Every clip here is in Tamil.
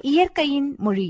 இயற்கையின் மொழி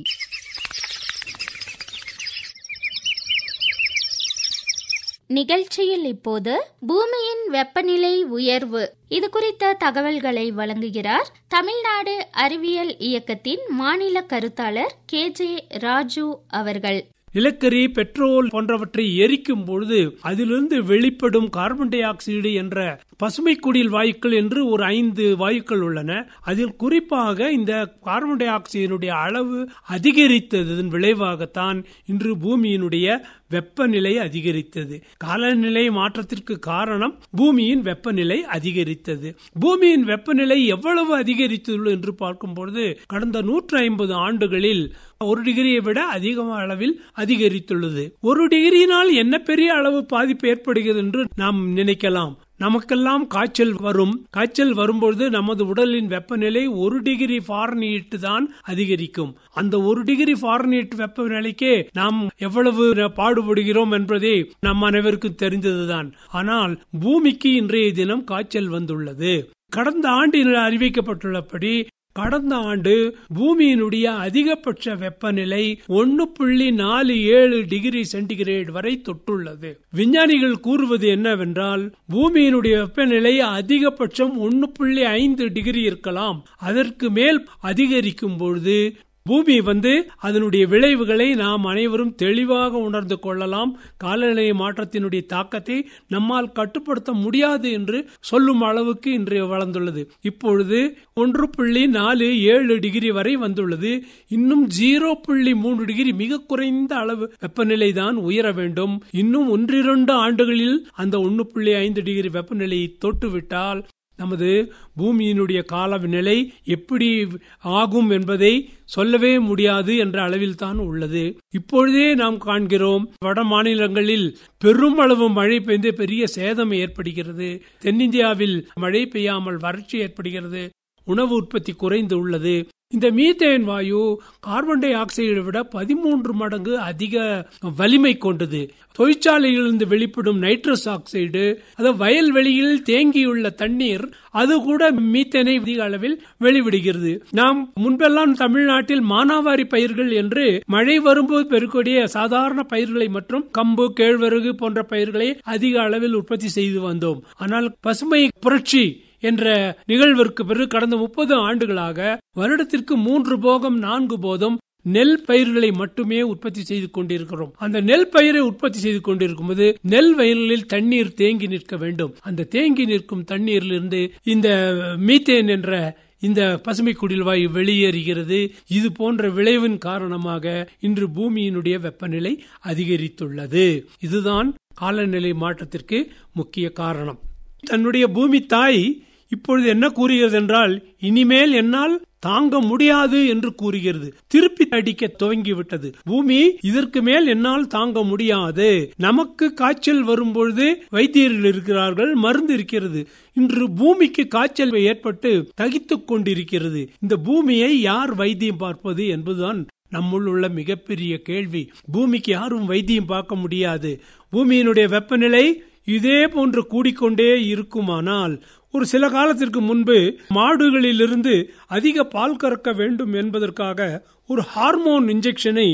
நிகழ்ச்சியில் இப்போது பூமியின் வெப்பநிலை உயர்வு இது குறித்த தகவல்களை வழங்குகிறார் தமிழ்நாடு அறிவியல் இயக்கத்தின் மாநில கருத்தாளர் கே ஜே ராஜு அவர்கள் நிலக்கரி பெட்ரோல் போன்றவற்றை எரிக்கும் பொழுது அதிலிருந்து வெளிப்படும் கார்பன் டை ஆக்சைடு என்ற பசுமை குடில் வாயுக்கள் என்று ஒரு ஐந்து வாயுக்கள் உள்ளன அதில் குறிப்பாக இந்த கார்பன் டை ஆக்சைடினுடைய அளவு அதிகரித்ததன் விளைவாகத்தான் இன்று பூமியினுடைய வெப்பநிலை அதிகரித்தது காலநிலை மாற்றத்திற்கு காரணம் பூமியின் வெப்பநிலை அதிகரித்தது பூமியின் வெப்பநிலை எவ்வளவு அதிகரித்துள்ளது என்று பார்க்கும்பொழுது கடந்த நூற்றி ஐம்பது ஆண்டுகளில் ஒரு டிகிரியை விட அதிக அளவில் அதிகரித்துள்ளது ஒரு டிகிரியினால் என்ன பெரிய அளவு பாதிப்பு ஏற்படுகிறது என்று நாம் நினைக்கலாம் நமக்கெல்லாம் காய்ச்சல் வரும் காய்ச்சல் வரும்பொழுது நமது உடலின் வெப்பநிலை ஒரு டிகிரி ஃபாரன்ஹீட் தான் அதிகரிக்கும் அந்த ஒரு டிகிரி ஃபாரன்ஹீட் வெப்பநிலைக்கே நாம் எவ்வளவு பாடுபடுகிறோம் என்பதே நம் அனைவருக்கும் தெரிந்ததுதான் ஆனால் பூமிக்கு இன்றைய தினம் காய்ச்சல் வந்துள்ளது கடந்த ஆண்டில் அறிவிக்கப்பட்டுள்ளபடி கடந்த ஆண்டு பூமியினுடைய அதிகபட்ச வெப்பநிலை ஒன்னு புள்ளி நாலு ஏழு டிகிரி சென்டிகிரேட் வரை தொட்டுள்ளது விஞ்ஞானிகள் கூறுவது என்னவென்றால் பூமியினுடைய வெப்பநிலை அதிகபட்சம் ஒன்னு புள்ளி ஐந்து டிகிரி இருக்கலாம் அதற்கு மேல் அதிகரிக்கும் பொழுது பூமி வந்து அதனுடைய விளைவுகளை நாம் அனைவரும் தெளிவாக உணர்ந்து கொள்ளலாம் காலநிலை மாற்றத்தினுடைய தாக்கத்தை நம்மால் கட்டுப்படுத்த முடியாது என்று சொல்லும் அளவுக்கு இன்று வளர்ந்துள்ளது இப்பொழுது ஒன்று புள்ளி நாலு ஏழு டிகிரி வரை வந்துள்ளது இன்னும் ஜீரோ புள்ளி மூன்று டிகிரி மிக குறைந்த அளவு வெப்பநிலை தான் உயர வேண்டும் இன்னும் ஒன்றிரண்டு ஆண்டுகளில் அந்த ஒன்று புள்ளி ஐந்து டிகிரி வெப்பநிலையை தொட்டுவிட்டால் நமது பூமியினுடைய காலநிலை எப்படி ஆகும் என்பதை சொல்லவே முடியாது என்ற அளவில் தான் உள்ளது இப்பொழுதே நாம் காண்கிறோம் வட மாநிலங்களில் பெரும் அளவு மழை பெய்து பெரிய சேதம் ஏற்படுகிறது தென்னிந்தியாவில் மழை பெய்யாமல் வறட்சி ஏற்படுகிறது உணவு உற்பத்தி குறைந்து உள்ளது இந்த மீத்தேன் வாயு கார்பன் டை ஆக்சைடை விட பதிமூன்று மடங்கு அதிக வலிமை கொண்டது தொழிற்சாலையிலிருந்து வெளிப்படும் நைட்ரஸ் ஆக்சைடு அதாவது வயல்வெளியில் தேங்கியுள்ள தண்ணீர் அது கூட மீத்தேனை அதிக அளவில் வெளிவிடுகிறது நாம் முன்பெல்லாம் தமிழ்நாட்டில் மானாவாரி பயிர்கள் என்று மழை வரும்போது பெருக்கூடிய சாதாரண பயிர்களை மற்றும் கம்பு கேழ்வரகு போன்ற பயிர்களை அதிக அளவில் உற்பத்தி செய்து வந்தோம் ஆனால் பசுமை புரட்சி என்ற நிகழ்விற்கு பிறகு கடந்த முப்பது ஆண்டுகளாக வருடத்திற்கு மூன்று போகம் நான்கு போதும் நெல் பயிர்களை மட்டுமே உற்பத்தி செய்து கொண்டிருக்கிறோம் அந்த நெல் பயிரை உற்பத்தி செய்து கொண்டிருக்கும் போது நெல் வயல்களில் தண்ணீர் தேங்கி நிற்க வேண்டும் அந்த தேங்கி நிற்கும் தண்ணீரிலிருந்து இந்த மீத்தேன் என்ற இந்த பசுமை குடில் வாயு வெளியேறுகிறது இது போன்ற விளைவின் காரணமாக இன்று பூமியினுடைய வெப்பநிலை அதிகரித்துள்ளது இதுதான் காலநிலை மாற்றத்திற்கு முக்கிய காரணம் தன்னுடைய பூமி தாய் இப்பொழுது என்ன கூறுகிறது என்றால் இனிமேல் என்னால் தாங்க முடியாது என்று கூறுகிறது திருப்பி அடிக்க துவங்கிவிட்டது பூமி இதற்கு மேல் என்னால் தாங்க முடியாது நமக்கு காய்ச்சல் வரும்பொழுது வைத்தியர்கள் இருக்கிறார்கள் மருந்து இருக்கிறது இன்று பூமிக்கு காய்ச்சல் ஏற்பட்டு தகித்துக் கொண்டிருக்கிறது இந்த பூமியை யார் வைத்தியம் பார்ப்பது என்பதுதான் நம்முள் உள்ள மிகப்பெரிய கேள்வி பூமிக்கு யாரும் வைத்தியம் பார்க்க முடியாது பூமியினுடைய வெப்பநிலை இதே போன்று கூடிக்கொண்டே இருக்குமானால் ஒரு சில காலத்திற்கு முன்பு மாடுகளிலிருந்து அதிக பால் கறக்க வேண்டும் என்பதற்காக ஒரு ஹார்மோன் இன்ஜெக்ஷனை